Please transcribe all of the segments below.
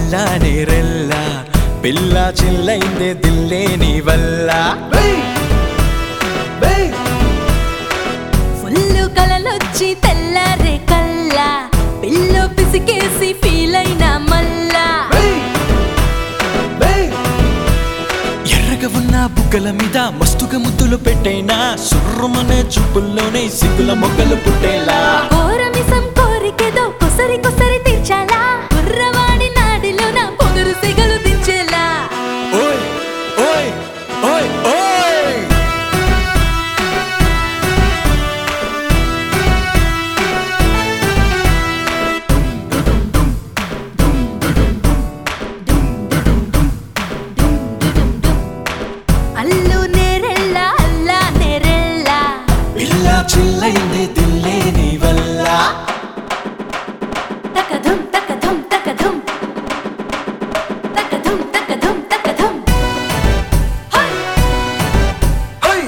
అల్లానే రెల్ల పిల్ల చిల్లైందే దిల్లే నీ వల్ల ఫుల్లు కలలొచ్చి తెల్లారే కల్లా పిల్లో పిసికేసి ఫీల్ అయినా మల్లా ఎర్రగా ఉన్న బుగ్గల మీద మస్తుగా ముద్దులు పెట్టైనా సుర్రమనే చూపుల్లోనే సిగ్గుల మొగ్గలు పుట్టేలా కోరమిసం కోరికేదో కొసరి కొసరి తీర్చాలా కుర్రవాడి నాడిలో నా పొగరు సిగలు దించేలా ఓయ్ ఓయ్ ఓయ్ ఓయ్ అల్లు నేరెళ్ళ అల్లా నేరెళ్ళ పిల్ల చిల్లైందే దిల్లే నీ వల్ల తకధుం తకధుం తకధుం తకధుం తకధుం తకధుం హై హై!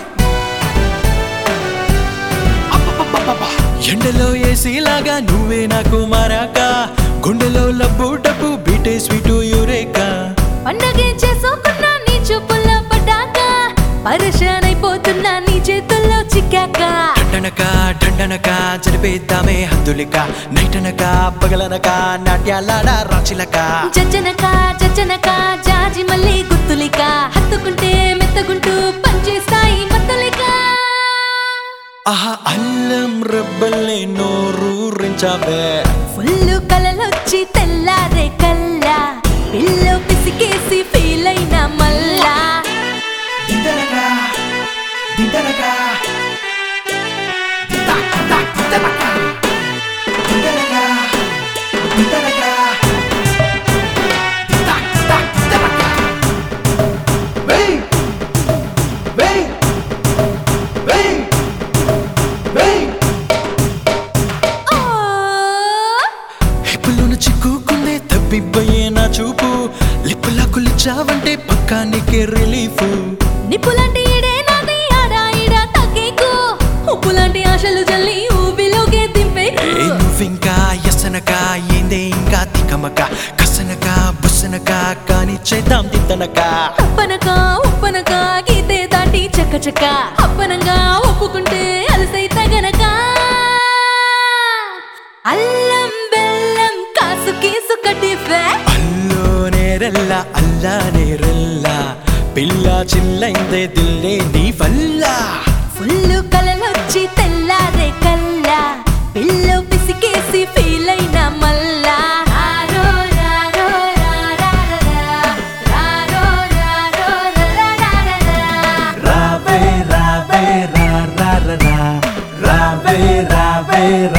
అబ్బబ్బబ్బబ్బబ్బ! ఎండలో ఏసీలాగా నువ్వే నాకు మారాక గుండెలో లబ్బు డబ్బు బీటే స్వీటు యురేకా పండగే చేసుకున్నా నీ చూపుల్లో పడ్డాక పరిశాన్ అయిపోతున్నా నీ చేతుల్లో చిక్కాక డండనక డండనక జరిపేద్దామే హద్దులిక నైటనక పగలనక నాట్యాలాడ రాచిలక జజ్జనక జజ్జనక జాజి మళ్ళీ గుర్తులిక హత్తుకుంటే మెత్తగుంటూ పనిచేస్తాయి మత్తులిక ఆహా అల్లం రబ్బల్లే నోరూరించావే ఫుల్లు కలలొచ్చి తెల్లారే కల్లా పిల్లో పిసికేసి ఫీల్ అయినా మల్లా దిండనక దిండనక ఓ హిప్పులోన చిక్కుకుందే తప్పిపోయే నా చూపు లిప్పులా కులిచావంటే పక్కా నీకే రిలీఫ్ నిప్పులాంటి ఈడే నాది ఆడా ఈడా తగ్గేకు ఉప్పులాంటి ఆశలు జల్లి ఊబిలోకే దింపేకు ఏ నువ్వింకా ఎసనక ఏందే ఇంకా తికమక కసనక బుసనక కాని చేద్దాం తింతనక తప్పనక ఉప్పనక గీతే దాటి చక్క చక్క అప్పనంగా ఒప్పుకుంటే అలసై తగనక అల్లం బెల్లం కాసు కీసు కటిఫే అల్లో నేరెల్ల అల్లా నేరెల్ల పిల్ల చిల్లైందే దిల్లే నీ వల్ల ఫుల్లు కలలొచ్చి తెల్లారే కల్లా పిల్లో పిసికేసి ఫీల్ అయినా మల్లా రారో రారో రారారా, రారో రారో రారారా. రావే రావే రా రా రా రా. రావే రావే రా